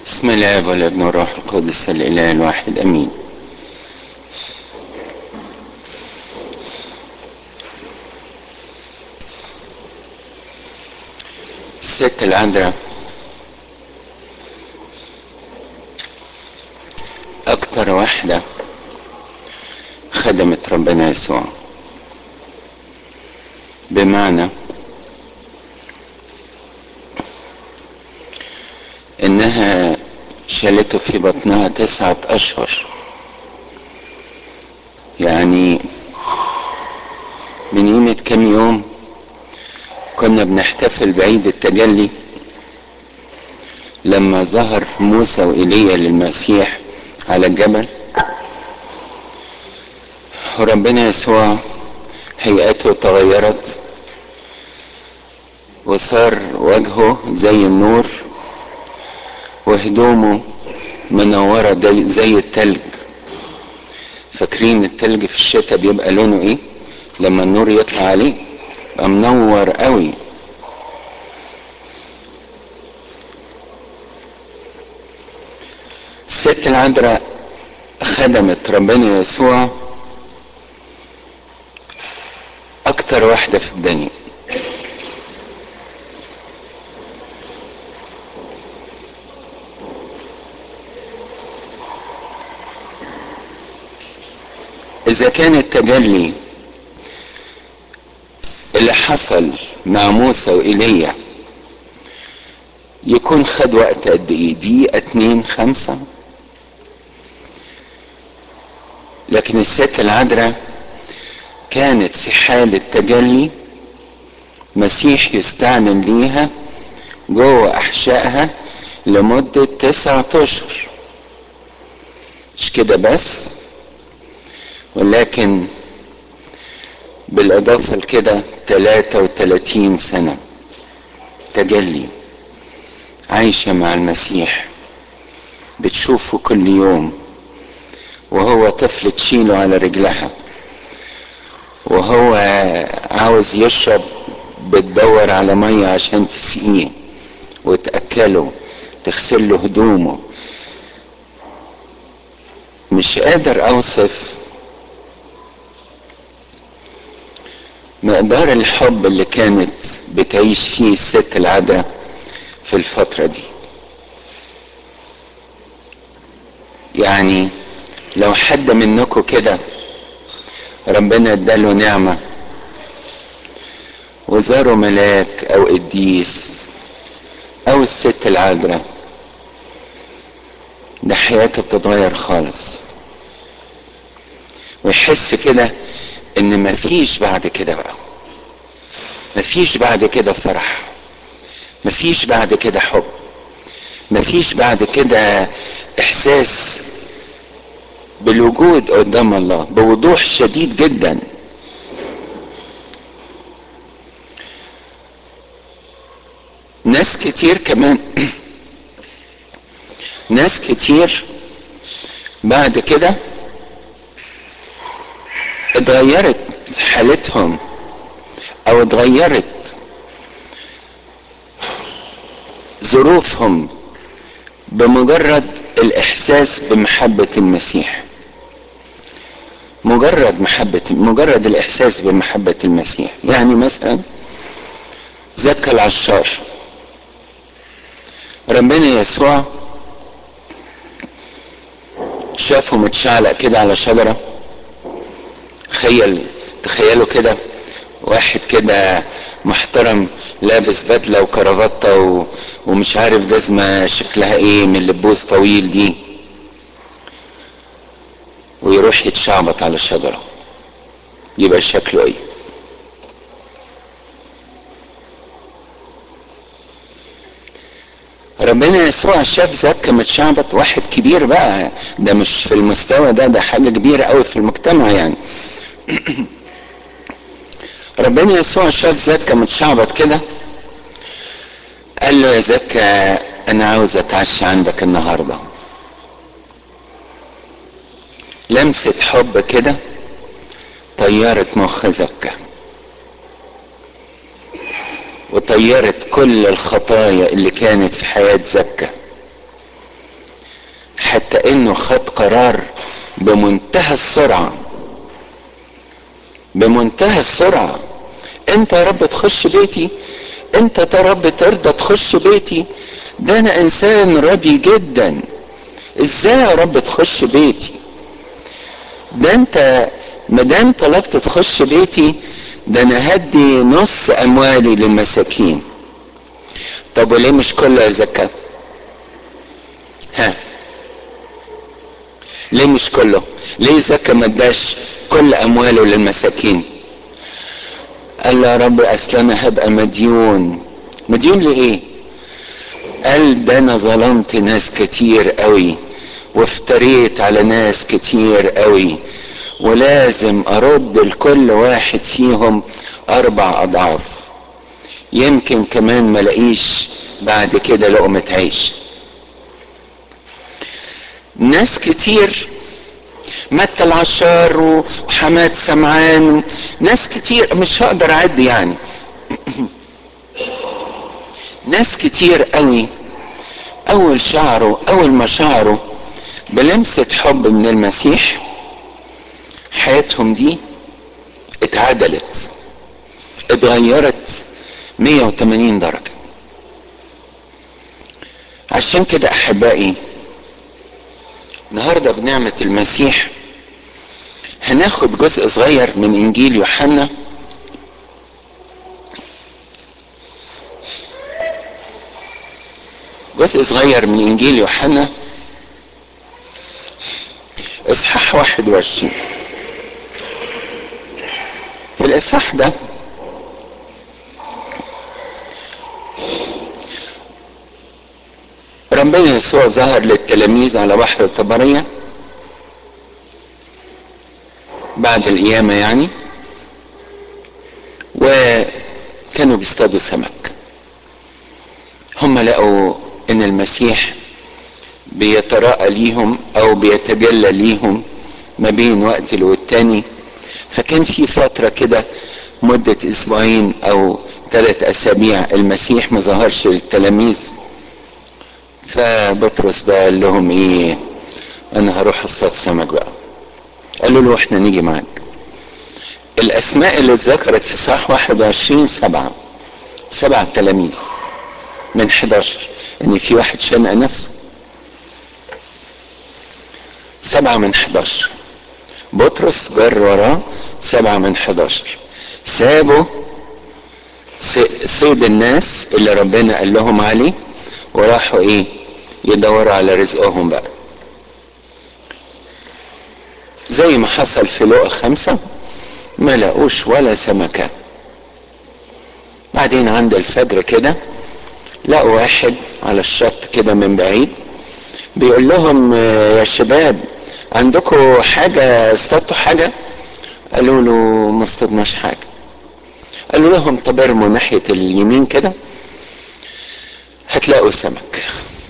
بسم الله والابن والروح القدس الاله الواحد امين الست العذراء اكتر واحدة خدمت ربنا يسوع بمعنى انها شالته في بطنها تسعة اشهر يعني من قيمة كام يوم كنا بنحتفل بعيد التجلي لما ظهر موسى وإيليا للمسيح على الجبل وربنا يسوع هيئته تغيرت وصار وجهه زي النور وهدومه منورة زي التلج فاكرين التلج في الشتاء بيبقى لونه ايه لما النور يطلع عليه يبقى منور قوي الست العذراء خدمت ربنا يسوع اكتر واحدة في الدنيا اذا كان التجلي اللي حصل مع موسى وإيليا يكون خد وقت قد ايه دقيقة اتنين خمسة لكن الست العذراء كانت في حالة تجلي مسيح يستعلن ليها جوه احشائها لمدة تسعة اشهر مش كده بس ولكن بالإضافة لكده 33 سنة تجلي عايشة مع المسيح بتشوفه كل يوم وهو طفل تشيله على رجلها وهو عاوز يشرب بتدور على مية عشان تسقيه وتأكله تغسل له هدومه مش قادر اوصف مقدار الحب اللي كانت بتعيش فيه الست العذراء في الفترة دي يعني لو حد منكم كده ربنا اداله نعمة وزاره ملاك او قديس او الست العذراء ده حياته بتتغير خالص ويحس كده ان مفيش بعد كده بقى مفيش بعد كده فرح مفيش بعد كده حب مفيش بعد كده احساس بالوجود قدام الله بوضوح شديد جدا ناس كتير كمان ناس كتير بعد كده اتغيرت حالتهم او اتغيرت ظروفهم بمجرد الاحساس بمحبة المسيح مجرد محبة مجرد الاحساس بمحبة المسيح يعني مثلا زكى العشار ربنا يسوع شافه متشعلق كده على شجره تخيل تخيلوا كده واحد كده محترم لابس بدله وكرافته و... ومش عارف جزمه شكلها ايه من لبوس طويل دي ويروح يتشعبط على الشجره يبقى شكله ايه ربنا يسوع شاف زكا متشعبط واحد كبير بقى ده مش في المستوى ده ده حاجه كبيره قوي في المجتمع يعني ربنا يسوع شاف زكا متشعبط كده قال له يا زكا انا عاوز اتعشى عندك النهارده لمسة حب كده طيرت مخ زكا وطيرت كل الخطايا اللي كانت في حياة زكا حتى انه خد قرار بمنتهى السرعة بمنتهى السرعة انت يا رب تخش بيتي انت يا رب ترضى تخش بيتي ده انا انسان راضي جدا ازاي يا رب تخش بيتي ده انت مادام طلبت تخش بيتي ده انا هدي نص اموالي للمساكين طب وليه مش كله زكاة ها ليه مش كله ليه زكاة ما اداش كل امواله للمساكين قال له يا رب اصل انا هبقى مديون مديون لايه قال ده انا ظلمت ناس كتير قوي وافتريت على ناس كتير قوي ولازم ارد لكل واحد فيهم اربع اضعاف يمكن كمان ملاقيش بعد كده لقمة عيش ناس كتير متى العشار وحماد سمعان ناس كتير مش هقدر اعد يعني ناس كتير قوي اول شعره اول ما شعروا بلمسة حب من المسيح حياتهم دي اتعدلت اتغيرت 180 درجة عشان كده احبائي النهارده بنعمة المسيح هناخد جزء صغير من انجيل يوحنا جزء صغير من انجيل يوحنا اصحاح 21 في الاصحاح ده ربنا يسوع ظهر للتلاميذ على بحر الطبرية بعد القيامة يعني وكانوا بيصطادوا سمك هم لقوا ان المسيح بيتراءى ليهم او بيتجلى ليهم ما بين وقت والتاني فكان في فترة كده مدة اسبوعين او ثلاث اسابيع المسيح ما ظهرش للتلاميذ فبطرس بقى قال لهم ايه انا هروح اصطاد سمك بقى قالوا له احنا نيجي معاك الاسماء اللي اتذكرت في صح 21 سبعة سبعة تلاميذ من 11 ان في واحد شنق نفسه سبعة من 11 بطرس جر وراه سبعة من 11 سابوا صيد الناس اللي ربنا قال لهم عليه وراحوا ايه يدوروا على رزقهم بقى زي ما حصل في لقا خمسة ما لقوش ولا سمكة بعدين عند الفجر كده لقوا واحد على الشط كده من بعيد بيقول لهم يا شباب عندكم حاجة اصطادتوا حاجة قالوا له ما اصطدناش حاجة قالوا لهم طب ارموا ناحية اليمين كده هتلاقوا سمك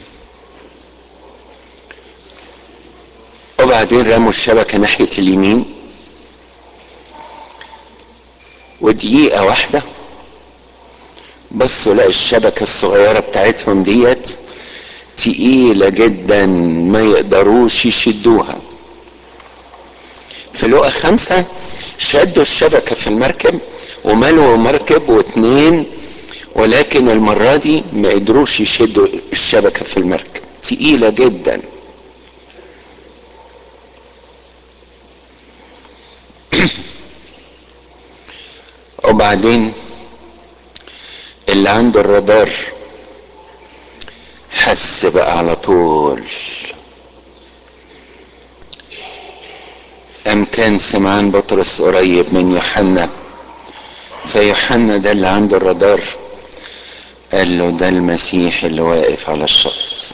وبعدين رموا الشبكة ناحية اليمين ودقيقة واحدة بصوا لقوا الشبكة الصغيرة بتاعتهم ديت تقيلة جدا ما يقدروش يشدوها في لقا خمسة شدوا الشبكة في المركب وملوا مركب واتنين ولكن المرة دي ما قدروش يشدوا الشبكة في المركب تقيلة جدا وبعدين اللي عنده الرادار حس بقى على طول أم كان سمعان بطرس قريب من يوحنا فيوحنا ده اللي عنده الرادار قال له ده المسيح اللي واقف على الشط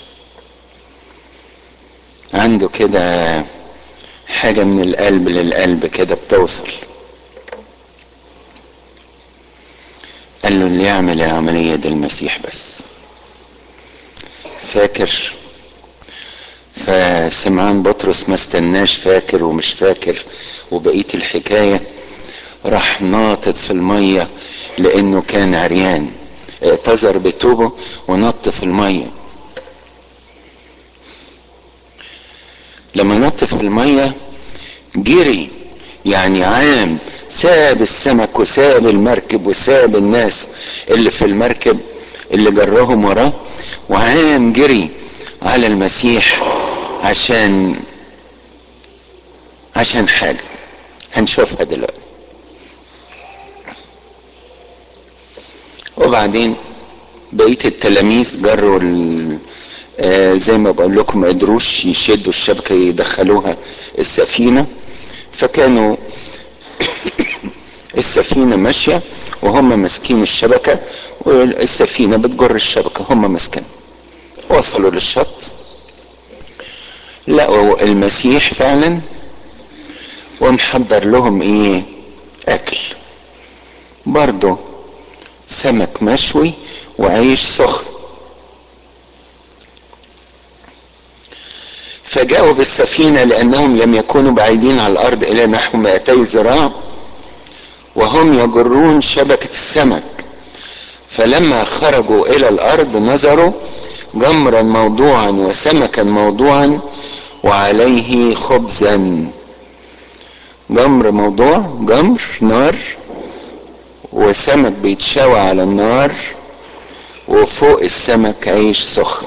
عنده كده حاجة من القلب للقلب كده بتوصل قال له اللي يعمل العملية ده المسيح بس فاكر فسمعان بطرس ما استناش فاكر ومش فاكر وبقية الحكاية راح ناطط في المية لانه كان عريان اعتذر بتوبه ونط في المية لما نط في المية جري يعني عام ساب السمك وساب المركب وساب الناس اللي في المركب اللي جرهم وراه وعام جري على المسيح عشان عشان حاجة هنشوفها دلوقتي وبعدين بقية التلاميذ جروا آه زي ما بقول لكم ما قدروش يشدوا الشبكة يدخلوها السفينة فكانوا السفينة ماشية وهم ماسكين الشبكة والسفينة بتجر الشبكة هم ماسكين وصلوا للشط لقوا المسيح فعلا ومحضر لهم ايه اكل برضه سمك مشوي وعيش سخن فجاءوا بالسفينة لأنهم لم يكونوا بعيدين على الأرض إلى نحو 200 ذراع وهم يجرون شبكة السمك فلما خرجوا إلى الأرض نظروا جمرا موضوعا وسمكا موضوعا وعليه خبزا جمر موضوع جمر نار وسمك بيتشوى على النار وفوق السمك عيش سخن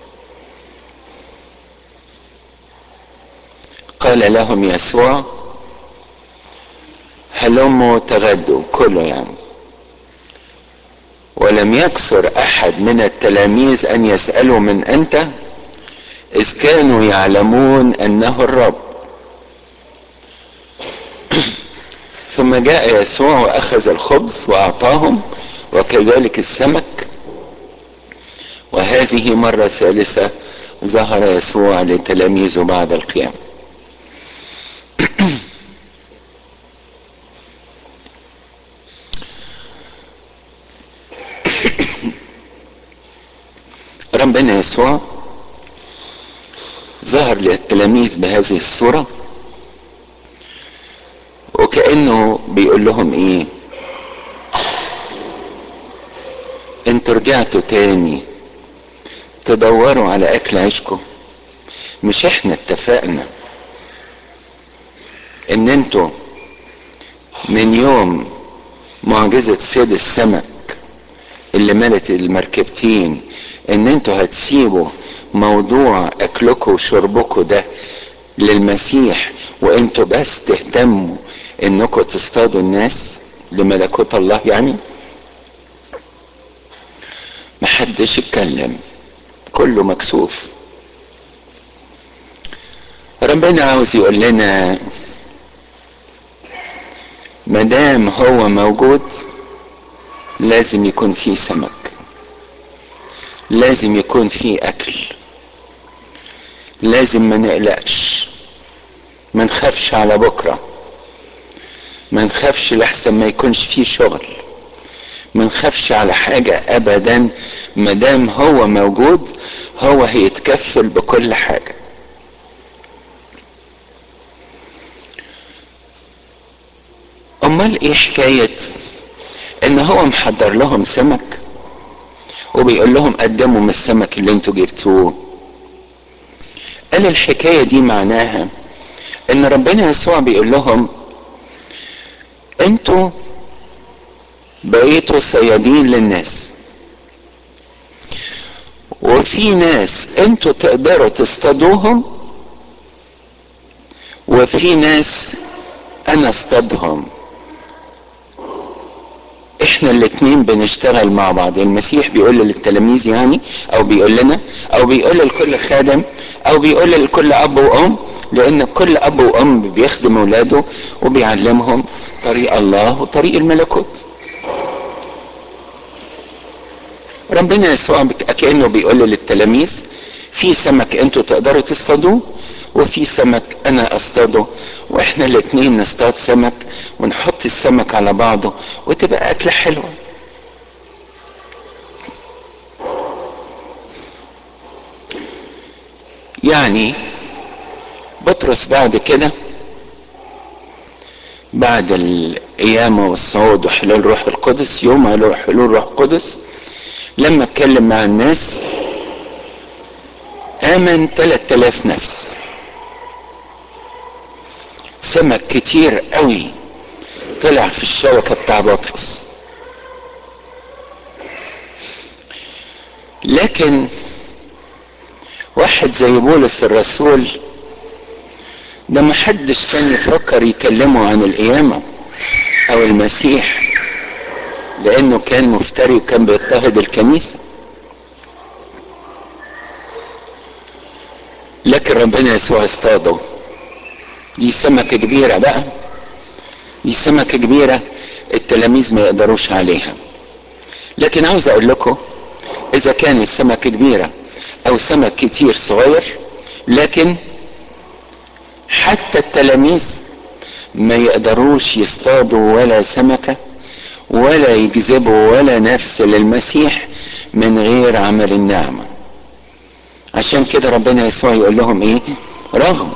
قال لهم يسوع هلموا تغدوا كله يعني ولم يكسر احد من التلاميذ ان يسالوا من انت اذ كانوا يعلمون انه الرب ثم جاء يسوع واخذ الخبز واعطاهم وكذلك السمك وهذه مرة ثالثة ظهر يسوع لتلاميذه بعد القيامة ربنا يسوع ظهر للتلاميذ بهذه الصورة وكأنه بيقول لهم ايه انتوا رجعتوا تاني تدوروا على اكل عيشكم مش احنا اتفقنا ان انتوا من يوم معجزة سيد السمك اللي ملت المركبتين ان انتوا هتسيبوا موضوع اكلكم وشربكم ده للمسيح وانتوا بس تهتموا انكم تصطادوا الناس لملكوت الله يعني محدش اتكلم كله مكسوف ربنا عاوز يقول لنا مدام هو موجود لازم يكون فيه سمك لازم يكون فيه اكل لازم ما نقلقش ما نخافش على بكره ما نخافش لحسن ما يكونش فيه شغل ما نخافش على حاجة ابدا مدام هو موجود هو هيتكفل بكل حاجة امال ايه حكاية ان هو محضر لهم سمك وبيقول لهم قدموا من السمك اللي انتوا جبتوه قال الحكاية دي معناها ان ربنا يسوع بيقول لهم انتوا بقيتوا صيادين للناس وفي ناس انتوا تقدروا تصطادوهم وفي ناس انا اصطادهم احنا الاتنين بنشتغل مع بعض المسيح بيقول للتلاميذ يعني او بيقول لنا او بيقول لكل خادم او بيقول لكل اب وام لان كل اب وام بيخدم اولاده وبيعلمهم طريق الله وطريق الملكوت ربنا يسوع كانه بيقول للتلاميذ في سمك انتوا تقدروا تصطادوه وفي سمك انا اصطاده واحنا الاتنين نصطاد سمك ونحط السمك على بعضه وتبقى اكله حلوه يعني بطرس بعد كده بعد القيامة والصعود وحلول روح القدس يوم حلول روح القدس لما اتكلم مع الناس آمن 3000 نفس سمك كتير قوي طلع في الشبكة بتاع بطرس لكن واحد زي بولس الرسول ده محدش كان يفكر يكلمه عن القيامة او المسيح لانه كان مفتري وكان بيضطهد الكنيسة لكن ربنا يسوع اصطاده دي سمكة كبيرة بقى دي سمكة كبيرة التلاميذ ما يقدروش عليها لكن عاوز اقول لكم اذا كان السمكة كبيرة او سمك كتير صغير لكن حتى التلاميذ ما يقدروش يصطادوا ولا سمكة ولا يجذبوا ولا نفس للمسيح من غير عمل النعمة عشان كده ربنا يسوع يقول لهم ايه رغم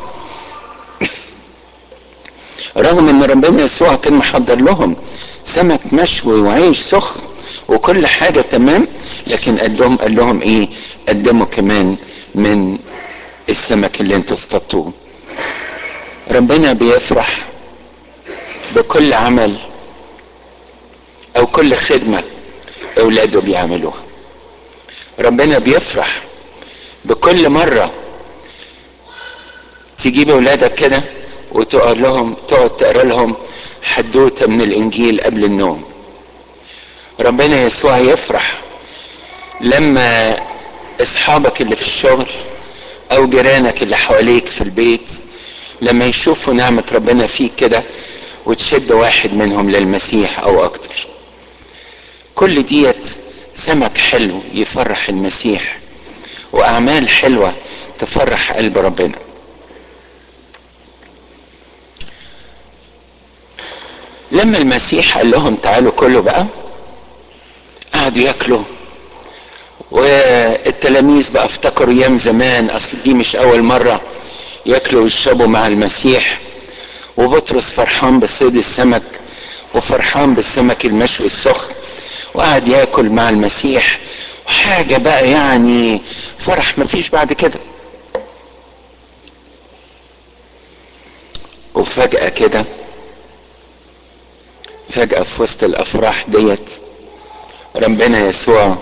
رغم ان ربنا يسوع كان محضر لهم سمك مشوي وعيش سخن وكل حاجة تمام لكن قدهم قال لهم ايه قدموا كمان من السمك اللي انتوا اصطادتوه ربنا بيفرح بكل عمل او كل خدمة اولاده بيعملوها ربنا بيفرح بكل مرة تجيب اولادك كده وتقول لهم تقعد تقرا لهم حدوته من الانجيل قبل النوم ربنا يسوع يفرح لما اصحابك اللي في الشغل او جيرانك اللي حواليك في البيت لما يشوفوا نعمة ربنا فيك كده وتشد واحد منهم للمسيح او اكتر كل ديت سمك حلو يفرح المسيح واعمال حلوة تفرح قلب ربنا لما المسيح قال لهم تعالوا كلوا بقى قعدوا ياكلوا والتلاميذ بقى افتكروا ايام زمان اصل دي مش اول مره ياكلوا ويشربوا مع المسيح وبطرس فرحان بصيد السمك وفرحان بالسمك المشوي السخن وقعد ياكل مع المسيح وحاجه بقى يعني فرح مفيش بعد كده وفجاه كده فجأة في وسط الأفراح ديت ربنا يسوع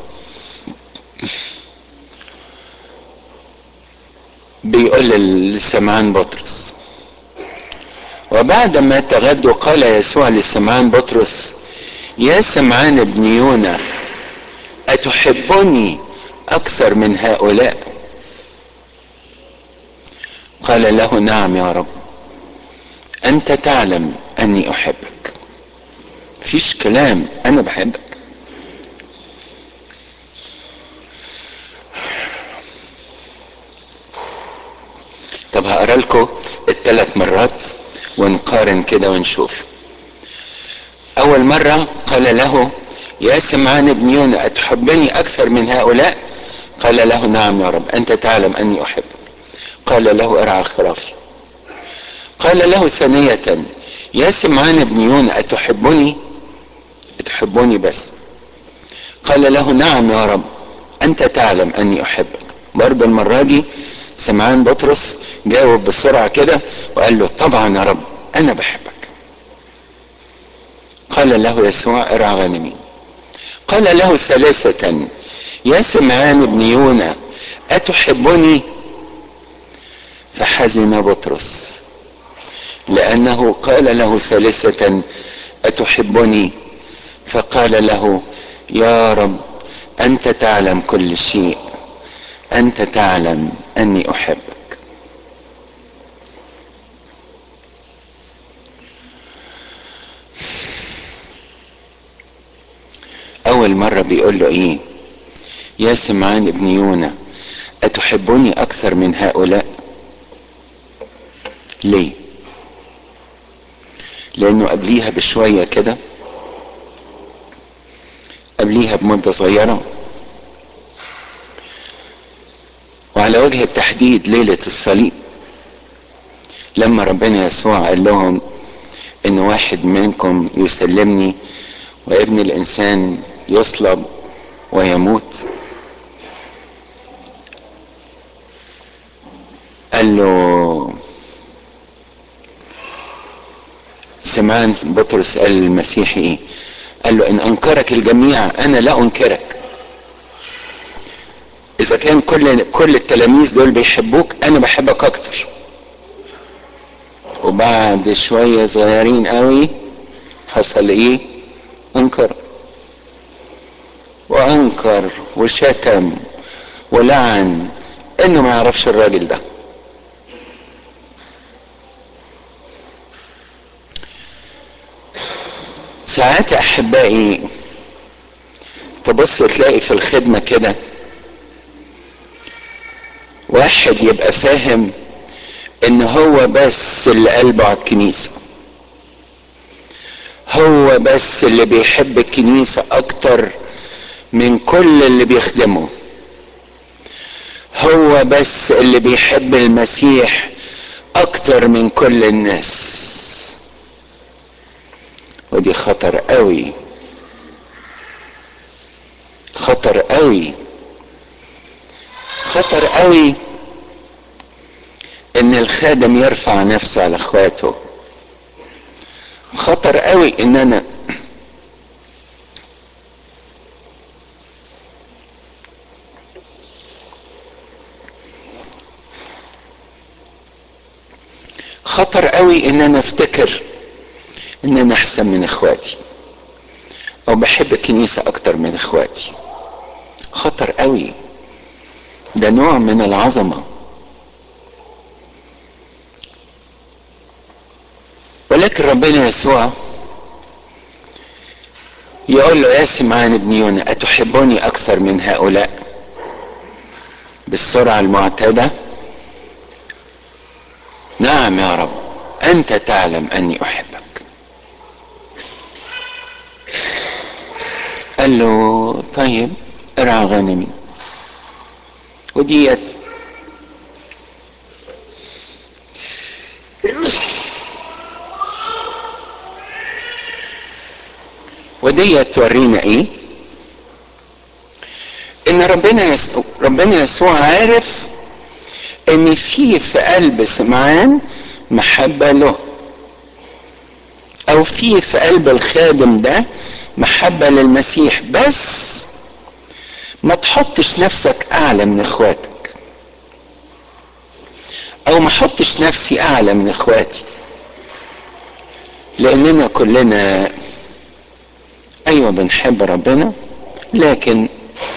بيقول لسمعان بطرس وبعد ما تغدوا قال يسوع لسمعان بطرس يا سمعان ابن يونا أتحبني أكثر من هؤلاء قال له نعم يا رب أنت تعلم أني أحبك فيش كلام انا بحبك طب هقرا لكم الثلاث مرات ونقارن كده ونشوف اول مره قال له يا سمعان ابن يونا اتحبني اكثر من هؤلاء قال له نعم يا رب انت تعلم اني احبك قال له ارعى خرافي قال له ثانيه يا سمعان ابن يونا اتحبني تحبني بس قال له نعم يا رب انت تعلم اني احبك برضه المرة دي سمعان بطرس جاوب بسرعة كده وقال له طبعا يا رب انا بحبك قال له يسوع ارعى غنمي قال له ثلاثة يا سمعان ابن يونا أتحبني فحزن بطرس لأنه قال له ثالثة أتحبني فقال له يا رب انت تعلم كل شيء انت تعلم اني احبك اول مره بيقول له ايه يا سمعان ابن يونا اتحبني اكثر من هؤلاء ليه لانه قبليها بشويه كده قبليها بمدة صغيرة وعلى وجه التحديد ليلة الصليب لما ربنا يسوع قال لهم ان واحد منكم يسلمني وابن الانسان يصلب ويموت قال له سمعان بطرس قال للمسيح ايه قال له ان انكرك الجميع انا لا انكرك اذا كان كل كل التلاميذ دول بيحبوك انا بحبك اكتر وبعد شويه صغيرين قوي حصل ايه انكر وانكر وشتم ولعن انه ما يعرفش الراجل ده ساعات يا احبائي تبص تلاقي في الخدمه كده واحد يبقى فاهم ان هو بس اللي قلبه على الكنيسه هو بس اللي بيحب الكنيسه اكتر من كل اللي بيخدمه هو بس اللي بيحب المسيح اكتر من كل الناس ودي خطر قوي خطر قوي خطر قوي ان الخادم يرفع نفسه على اخواته خطر قوي ان انا خطر قوي ان انا افتكر ان انا احسن من اخواتي او بحب الكنيسة اكتر من اخواتي خطر قوي ده نوع من العظمة ولكن ربنا يسوع يقول له يا سمعان ابن يونا أتحبني أكثر من هؤلاء بالسرعة المعتادة نعم يا رب أنت تعلم أني أحبك قال له طيب ارعى غنمي وديت ودي تورينا ايه ان ربنا يسوع ربنا يسوع عارف ان في في قلب سمعان محبة له او في في قلب الخادم ده محبة للمسيح بس ما تحطش نفسك اعلى من اخواتك او ما احطش نفسي اعلى من اخواتي لاننا كلنا ايوه بنحب ربنا لكن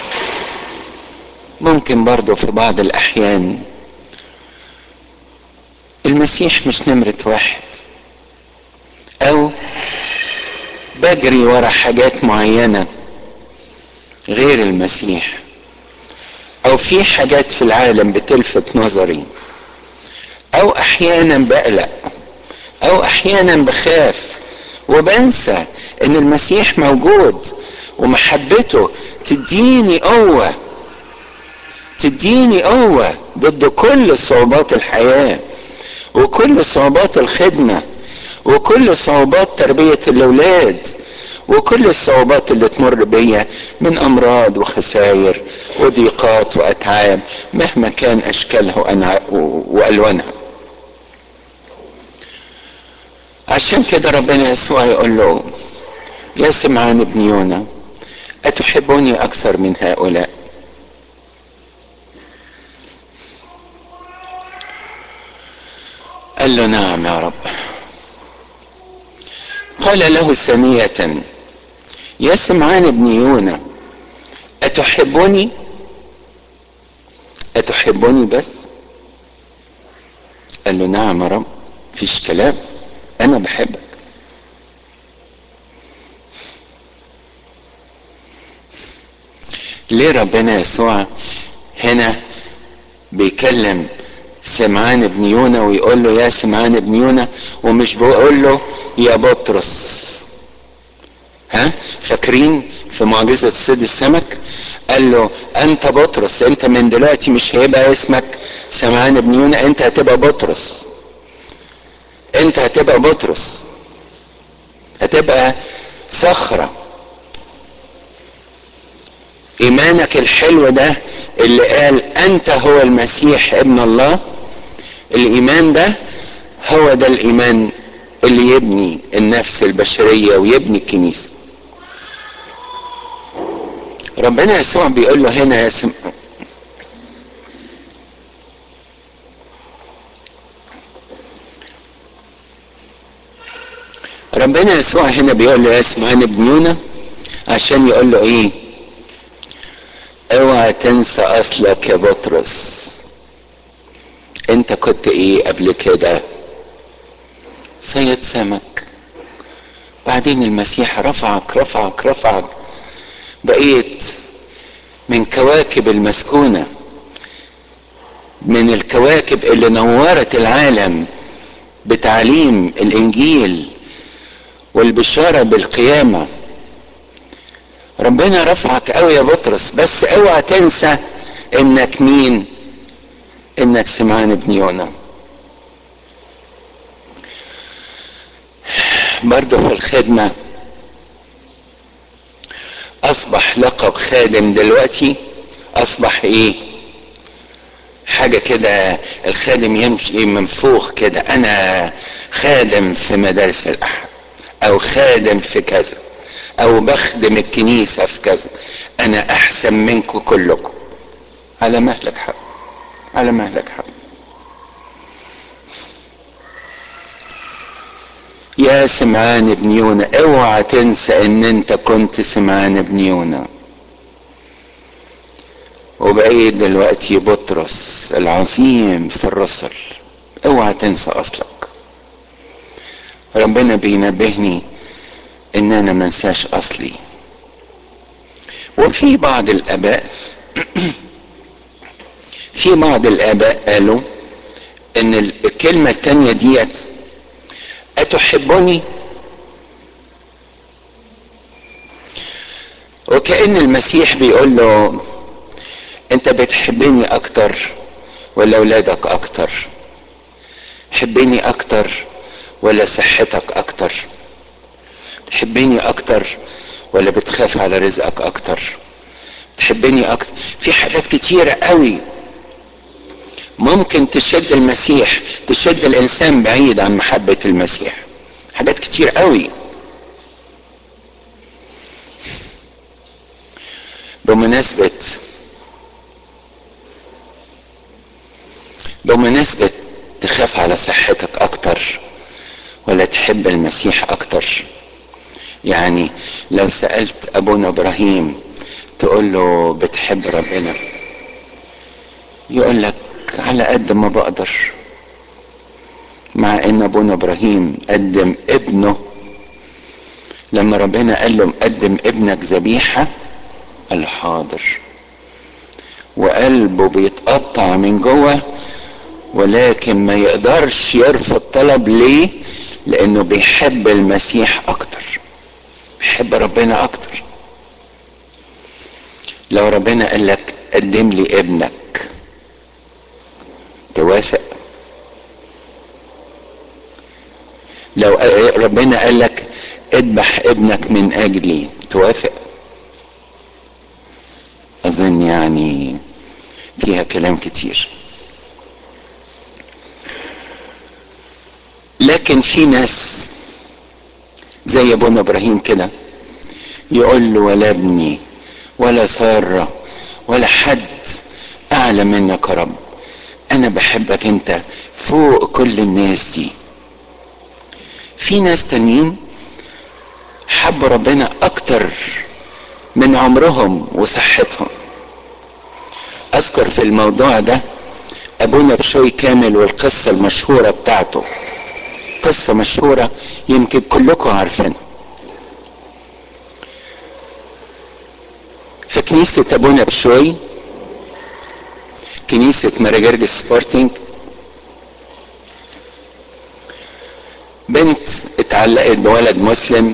ممكن برضه في بعض الاحيان المسيح مش نمرة واحد او بجري ورا حاجات معينة غير المسيح او في حاجات في العالم بتلفت نظري او احيانا بقلق او احيانا بخاف وبنسى ان المسيح موجود ومحبته تديني قوة تديني قوة ضد كل صعوبات الحياة وكل صعوبات الخدمة وكل صعوبات تربية الأولاد وكل الصعوبات اللي تمر بيا من أمراض وخسائر وضيقات وأتعاب مهما كان أشكالها وألوانها عشان كده ربنا يسوع يقول له يا سمعان ابن يونا أتحبني أكثر من هؤلاء قال له نعم يا رب قال له ثانية يا سمعان ابن يونا أتحبني أتحبني بس قال له نعم يا رب فيش كلام أنا بحبك ليه ربنا يسوع هنا بيكلم سمعان ابن يونا ويقول له يا سمعان ابن يونا ومش بيقول له يا بطرس ها فاكرين في معجزة صيد السمك قال له انت بطرس انت من دلوقتي مش هيبقى اسمك سمعان ابن يونا انت هتبقى بطرس انت هتبقى بطرس هتبقى صخرة ايمانك الحلو ده اللي قال انت هو المسيح ابن الله الايمان ده هو ده الايمان اللي يبني النفس البشرية ويبني الكنيسة ربنا يسوع بيقول له هنا يا سم... ربنا يسوع هنا بيقول له يا سمعان ابن يونا عشان يقول له ايه اوعى تنسى اصلك يا بطرس انت كنت ايه قبل كده صيد سمك بعدين المسيح رفعك رفعك رفعك بقيت من كواكب المسكونة من الكواكب اللي نورت العالم بتعليم الانجيل والبشارة بالقيامة ربنا رفعك قوي يا بطرس بس اوعى تنسى انك مين انك سمعان ابن يونا برضه في الخدمة اصبح لقب خادم دلوقتي اصبح ايه حاجة كده الخادم يمشي منفوخ كده انا خادم في مدارس الاحد او خادم في كذا او بخدم الكنيسة في كذا انا احسن منكم كلكم على مهلك حق على مهلك حق يا سمعان ابن يونا اوعى تنسى ان انت كنت سمعان ابن يونا وبقيت دلوقتي بطرس العظيم في الرسل اوعى تنسى اصلك ربنا بينبهني ان انا منساش اصلي وفي بعض الاباء في بعض الاباء قالوا ان الكلمة التانية ديت اتحبني وكأن المسيح بيقول له انت بتحبني اكتر ولا اولادك اكتر حبني اكتر ولا صحتك اكتر تحبني اكتر ولا بتخاف على رزقك اكتر تحبني اكتر في حاجات كتيرة قوي ممكن تشد المسيح تشد الانسان بعيد عن محبة المسيح حاجات كتير قوي بمناسبة بمناسبة تخاف على صحتك اكتر ولا تحب المسيح اكتر يعني لو سألت ابونا ابراهيم تقول له بتحب ربنا يقول لك على قد ما بقدر مع ان ابونا ابراهيم قدم ابنه لما ربنا قال له مقدم ابنك ذبيحة قال حاضر وقلبه بيتقطع من جوه ولكن ما يقدرش يرفض طلب ليه لانه بيحب المسيح اكتر بيحب ربنا اكتر لو ربنا قال لك قدم لي ابنك توافق لو ربنا قال لك اذبح ابنك من اجلي توافق اظن يعني فيها كلام كتير لكن في ناس زي ابونا ابراهيم كده يقول له ولا ابني ولا ساره ولا حد اعلى منك يا رب انا بحبك انت فوق كل الناس دي في ناس تانيين حبوا ربنا اكتر من عمرهم وصحتهم اذكر في الموضوع ده ابونا بشوي كامل والقصة المشهورة بتاعته قصة مشهورة يمكن كلكم عارفينها في كنيسة ابونا بشوي كنيسة مراجرج سبورتنج بنت اتعلقت بولد مسلم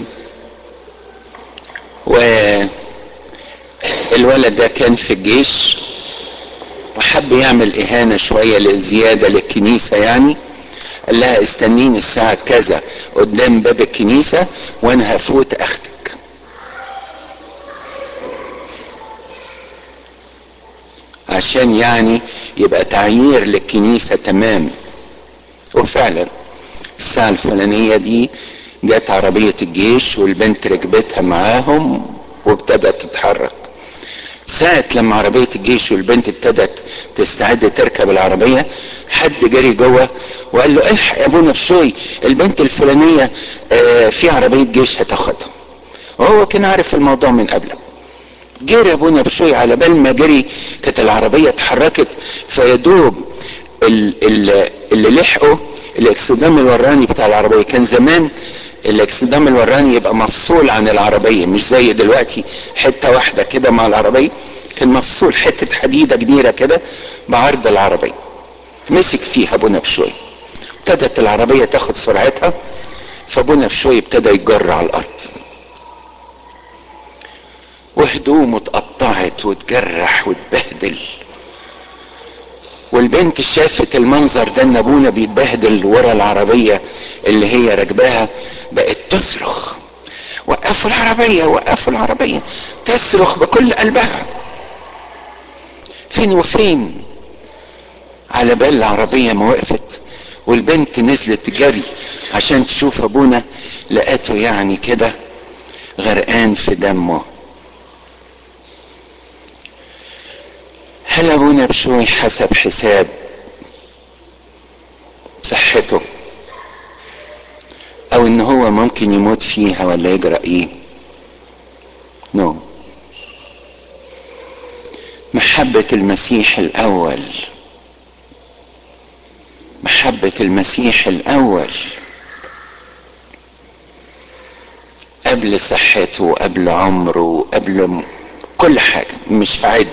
والولد ده كان في الجيش وحب يعمل اهانة شوية لزيادة للكنيسة يعني قال لها استنيني الساعة كذا قدام باب الكنيسة وانا هفوت اخدك عشان يعني يبقى تعيير للكنيسة تمام وفعلا الساعة الفلانية دي جت عربية الجيش والبنت ركبتها معاهم وابتدت تتحرك ساعة لما عربية الجيش والبنت ابتدت تستعد تركب العربية حد جري جوه وقال له الحق يا ابونا بشوي البنت الفلانية اه في عربية جيش هتاخدها وهو كان عارف الموضوع من قبل جري ابونا بشوي على بال ما جري كانت العربية اتحركت فيدوب اللي لحقوا الاكسدام الوراني بتاع العربية كان زمان الاكسدام الوراني يبقى مفصول عن العربية مش زي دلوقتي حتة واحدة كده مع العربية كان مفصول حتة حديدة كبيرة كده بعرض العربية مسك فيها ابونا بشوي ابتدت العربية تاخد سرعتها فابونا بشوي ابتدى يتجر على الارض وهدومه اتقطعت واتجرح واتبهدل والبنت شافت المنظر ده ان ابونا بيتبهدل ورا العربيه اللي هي راكباها بقت تصرخ وقفوا العربيه وقفوا العربيه تصرخ بكل قلبها فين وفين على بال العربيه ما وقفت والبنت نزلت جري عشان تشوف ابونا لقيته يعني كده غرقان في دمه هل ابونا بشوي حسب حساب صحته او ان هو ممكن يموت فيها ولا يجرى ايه نو no. محبة المسيح الاول محبة المسيح الاول قبل صحته قبل عمره قبل كل حاجة مش عد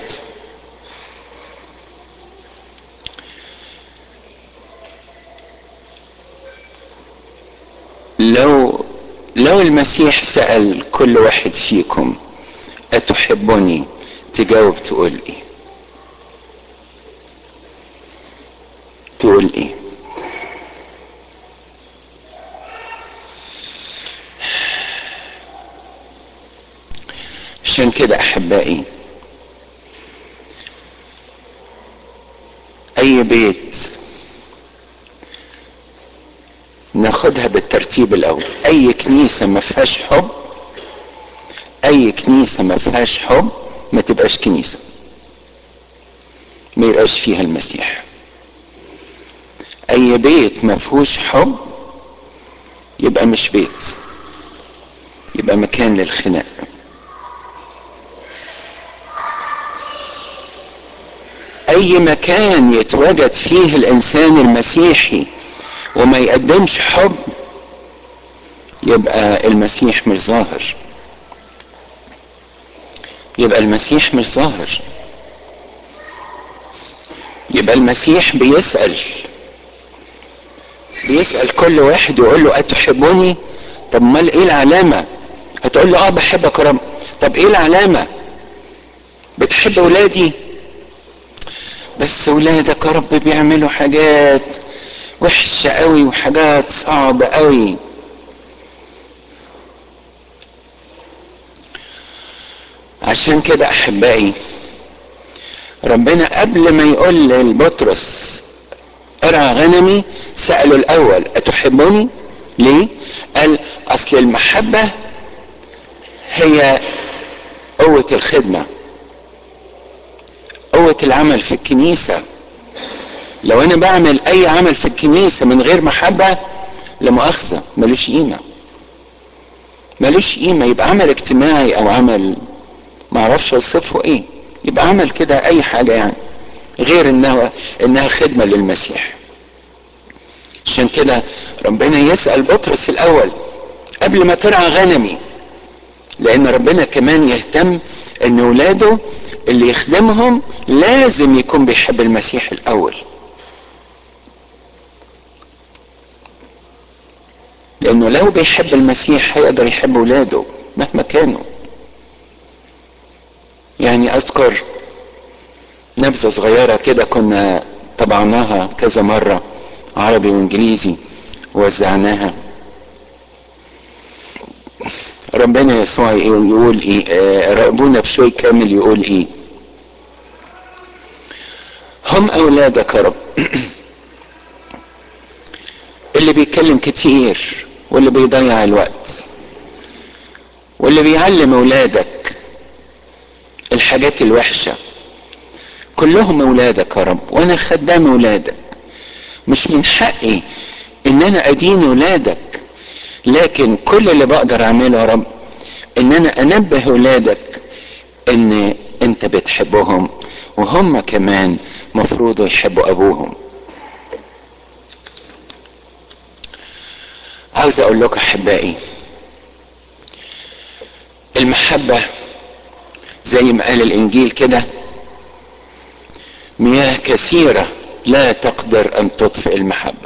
لو لو المسيح سأل كل واحد فيكم أتحبني تجاوب تقول إيه تقول إيه عشان كده أحبائي أي بيت ناخدها بالترتيب الاول اي كنيسة ما فيهاش حب اي كنيسة ما فيهاش حب ما تبقاش كنيسة ما يبقاش فيها المسيح اي بيت ما فيهوش حب يبقى مش بيت يبقى مكان للخناق اي مكان يتواجد فيه الانسان المسيحي وما يقدمش حب يبقى المسيح مش ظاهر يبقى المسيح مش ظاهر يبقى المسيح بيسأل بيسأل كل واحد يقول له أتحبني طب امال ايه العلامة هتقول له اه بحبك يا رب طب ايه العلامة بتحب ولادي بس ولادك يا رب بيعملوا حاجات وحشة قوي وحاجات صعبة قوي عشان كده احبائي ربنا قبل ما يقول لبطرس ارعى غنمي سأله الاول اتحبني ليه قال اصل المحبة هي قوة الخدمة قوة العمل في الكنيسة لو انا بعمل اي عمل في الكنيسة من غير محبة لمؤاخذة ملوش قيمة ملوش قيمة يبقى عمل اجتماعي او عمل معرفش اوصفه ايه يبقى عمل كده اي حاجة يعني غير انها انها خدمة للمسيح عشان كده ربنا يسأل بطرس الاول قبل ما ترعى غنمي لان ربنا كمان يهتم ان ولاده اللي يخدمهم لازم يكون بيحب المسيح الاول لانه لو بيحب المسيح هيقدر يحب ولاده مهما كانوا يعني اذكر نبذه صغيره كده كنا طبعناها كذا مره عربي وانجليزي ووزعناها ربنا يسوع يقول ايه آه راقبونا بشوي كامل يقول ايه هم اولادك يا رب اللي اللي بيتكلم كتير واللي بيضيع الوقت واللي بيعلم اولادك الحاجات الوحشه كلهم اولادك يا رب وانا خدام اولادك مش من حقي ان انا ادين اولادك لكن كل اللي بقدر اعمله يا رب ان انا انبه اولادك ان انت بتحبهم وهم كمان مفروض يحبوا ابوهم عاوز اقول لكم احبائي المحبة زي ما قال الانجيل كده مياه كثيرة لا تقدر ان تطفئ المحبة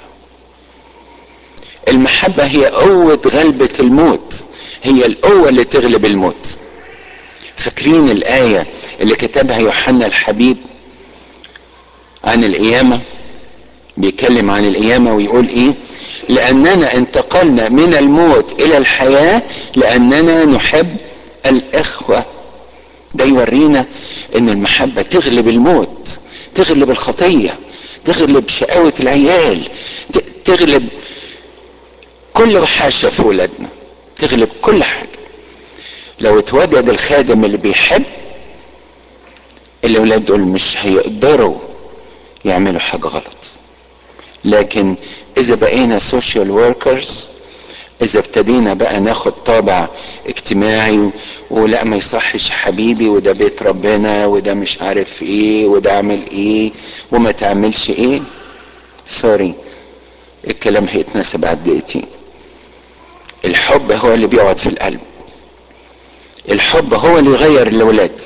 المحبة هي قوة غلبة الموت هي القوة اللي تغلب الموت فاكرين الآية اللي كتبها يوحنا الحبيب عن القيامة بيتكلم عن القيامة ويقول ايه لأننا انتقلنا من الموت إلى الحياة لأننا نحب الإخوة ده يورينا إن المحبة تغلب الموت تغلب الخطية تغلب شقاوة العيال تغلب كل وحاشة في ولادنا تغلب كل حاجة لو اتوجد الخادم اللي بيحب الاولاد دول مش هيقدروا يعملوا حاجة غلط لكن اذا بقينا سوشيال وركرز اذا ابتدينا بقى ناخد طابع اجتماعي ولا ما يصحش حبيبي وده بيت ربنا وده مش عارف ايه وده اعمل ايه وما تعملش ايه سوري الكلام هيتناسب بعد دقيقتين الحب هو اللي بيقعد في القلب الحب هو اللي يغير الاولاد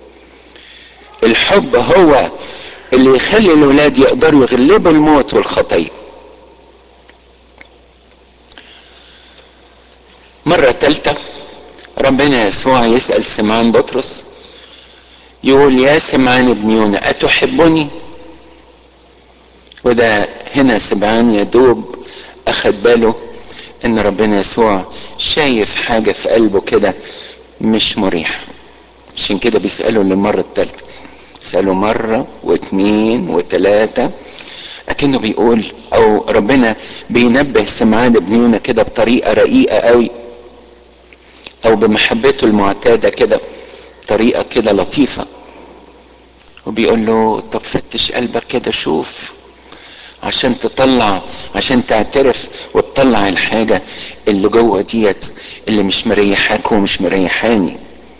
الحب هو اللي يخلي الاولاد يقدروا يغلبوا الموت والخطيه مرة تالتة ربنا يسوع يسأل سمعان بطرس يقول يا سمعان ابن يونا أتحبني وده هنا سمعان يدوب أخد باله إن ربنا يسوع شايف حاجة في قلبه كده مش مريحة عشان كده بيسأله للمرة التالتة سأله مرة واثنين وثلاثة أكنه بيقول أو ربنا بينبه سمعان ابن يونا كده بطريقة رقيقة قوي أو بمحبته المعتادة كده طريقة كده لطيفة وبيقول له طب فتش قلبك كده شوف عشان تطلع عشان تعترف وتطلع الحاجة اللي جوه ديت اللي مش مريحاك ومش مريحاني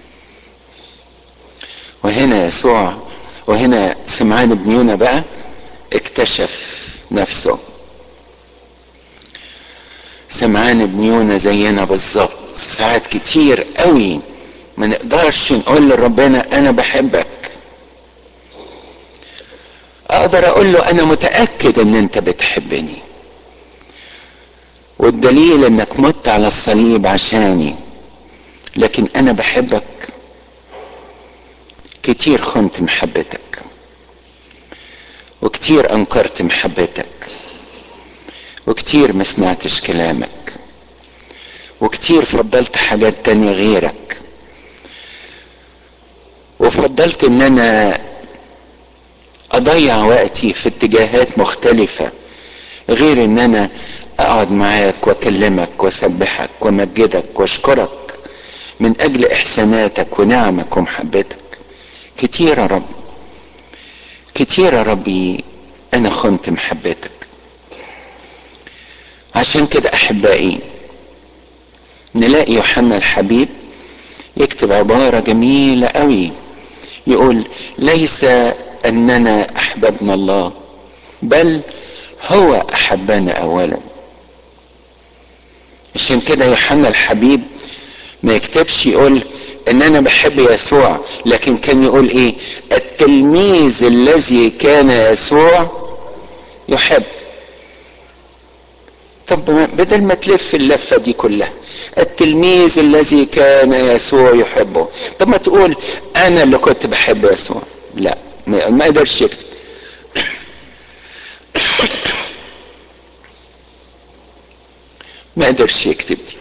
وهنا يسوع وهنا سمعان بن يونا بقى اكتشف نفسه سمعان بن يونا زينا بالظبط ساعات كتير قوي ما نقدرش نقول لربنا انا بحبك اقدر اقول له انا متاكد ان انت بتحبني والدليل انك مت على الصليب عشاني لكن انا بحبك كتير خنت محبتك وكتير انكرت محبتك وكتير ما سمعتش كلامك وكتير فضلت حاجات تانية غيرك وفضلت ان انا اضيع وقتي في اتجاهات مختلفة غير ان انا اقعد معاك واكلمك واسبحك وامجدك واشكرك من اجل احساناتك ونعمك ومحبتك كتير يا رب كتير يا ربي انا خنت محبتك عشان كده احبائي نلاقي يوحنا الحبيب يكتب عبارة جميلة قوي يقول ليس اننا احببنا الله بل هو احبنا اولا عشان كده يوحنا الحبيب ما يكتبش يقول ان انا بحب يسوع لكن كان يقول ايه التلميذ الذي كان يسوع يحب طب بدل ما تلف اللفة دي كلها التلميذ الذي كان يسوع يحبه طب ما تقول انا اللي كنت بحب يسوع لا ما قدرش يكتب ما قدرش يكتب دي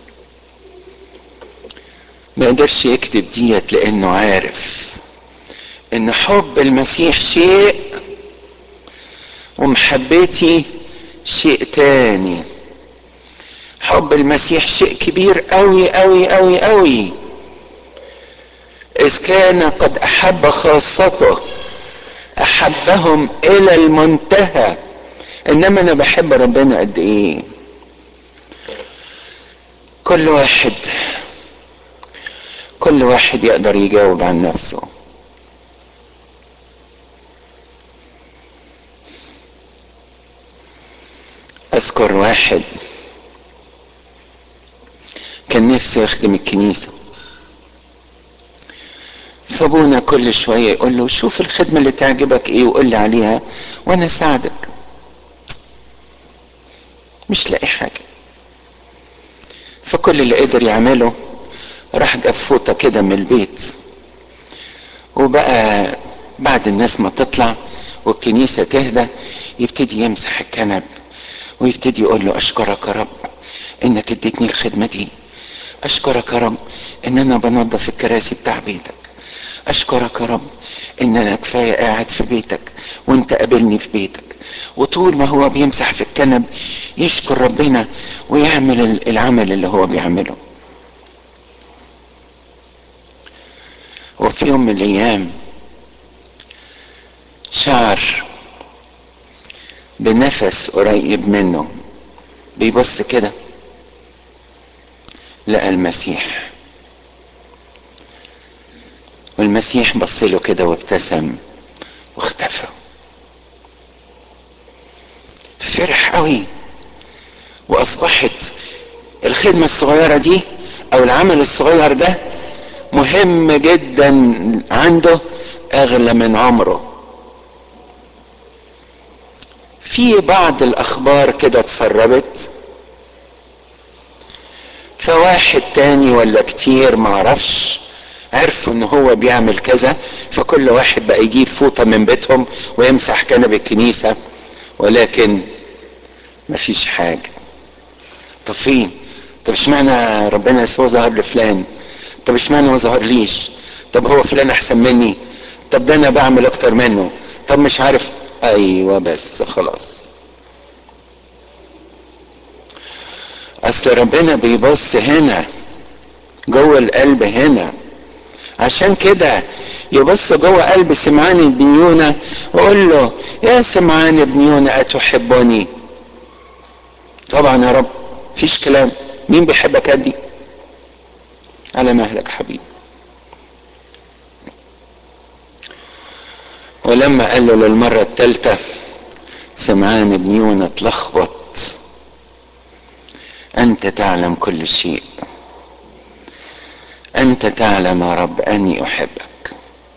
ما قدرش يكتب ديت لانه عارف ان حب المسيح شيء ومحبتي شيء تاني حب المسيح شيء كبير قوي قوي قوي قوي اذ كان قد احب خاصته احبهم الى المنتهى انما انا بحب ربنا قد ايه كل واحد كل واحد يقدر يجاوب عن نفسه اذكر واحد كان نفسه يخدم الكنيسه فابونا كل شويه يقول له شوف الخدمه اللي تعجبك ايه وقول لي عليها وانا اساعدك مش لاقي حاجه فكل اللي قدر يعمله راح جاب فوطه كده من البيت وبقى بعد الناس ما تطلع والكنيسه تهدى يبتدي يمسح الكنب ويبتدي يقول له اشكرك يا رب انك اديتني الخدمه دي اشكرك يا رب ان انا بنظف الكراسي بتاع بيتك اشكرك يا رب ان انا كفايه قاعد في بيتك وانت قابلني في بيتك وطول ما هو بيمسح في الكنب يشكر ربنا ويعمل العمل اللي هو بيعمله وفي يوم من الايام شعر بنفس قريب منه بيبص كده لقى المسيح والمسيح بص له كده وابتسم واختفى فرح قوي واصبحت الخدمه الصغيره دي او العمل الصغير ده مهم جدا عنده اغلى من عمره في بعض الاخبار كده اتسربت فواحد تاني ولا كتير معرفش عرفوا ان هو بيعمل كذا فكل واحد بقى يجيب فوطة من بيتهم ويمسح كنب الكنيسة ولكن مفيش حاجة طب فين طب اشمعنى ربنا يسوع ظهر لفلان طب اشمعنى ما ظهر ليش طب هو فلان احسن مني طب ده انا بعمل اكتر منه طب مش عارف ايوه بس خلاص اصل ربنا بيبص هنا جوه القلب هنا عشان كده يبص جوه قلب سمعان ابن يونا ويقول له يا سمعان ابن يونا اتحبني طبعا يا رب فيش كلام مين بيحبك قدي على مهلك حبيبي ولما قال له للمرة الثالثة سمعان ابن يونا اتلخبط أنت تعلم كل شيء أنت تعلم يا رب أني أحبك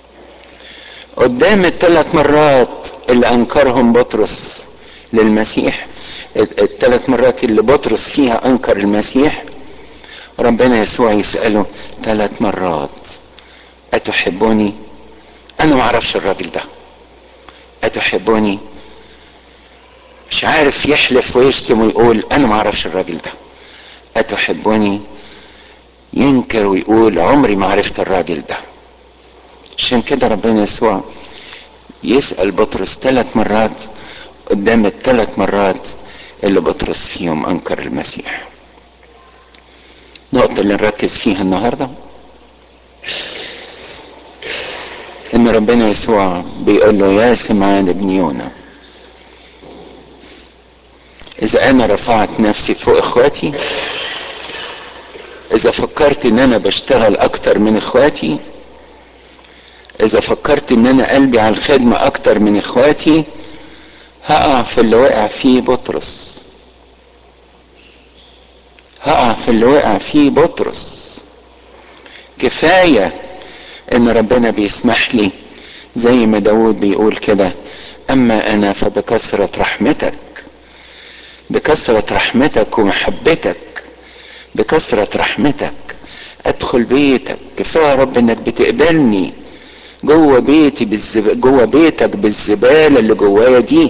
قدام الثلاث مرات اللي أنكرهم بطرس للمسيح الثلاث مرات اللي بطرس فيها أنكر المسيح ربنا يسوع يسأله ثلاث مرات أتحبني أنا ما أعرفش الراجل ده أتحبني مش عارف يحلف ويشتم ويقول أنا ما أعرفش الراجل ده أتحبني ينكر ويقول عمري ما عرفت الراجل ده عشان كده ربنا يسوع يسأل بطرس ثلاث مرات قدام الثلاث مرات اللي بطرس فيهم أنكر المسيح النقطة اللي نركز فيها النهاردة إن ربنا يسوع بيقول له يا سمعان ابن يونا إذا أنا رفعت نفسي فوق إخواتي إذا فكرت إن أنا بشتغل أكتر من إخواتي إذا فكرت إن أنا قلبي على الخدمة أكتر من إخواتي هقع في اللي وقع فيه بطرس هقع في اللي وقع فيه بطرس كفاية ان ربنا بيسمح لي زي ما داود بيقول كده اما انا فبكثرة رحمتك بكثرة رحمتك ومحبتك بكثرة رحمتك ادخل بيتك كفاية يا رب انك بتقبلني جوه بيتي بالزب... جوه بيتك بالزبالة اللي جوايا دي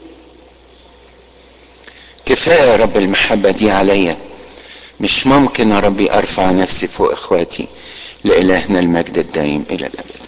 كفاية يا رب المحبة دي عليا مش ممكن يا ربي ارفع نفسي فوق اخواتي لإلهنا المجد الدائم إلى الأبد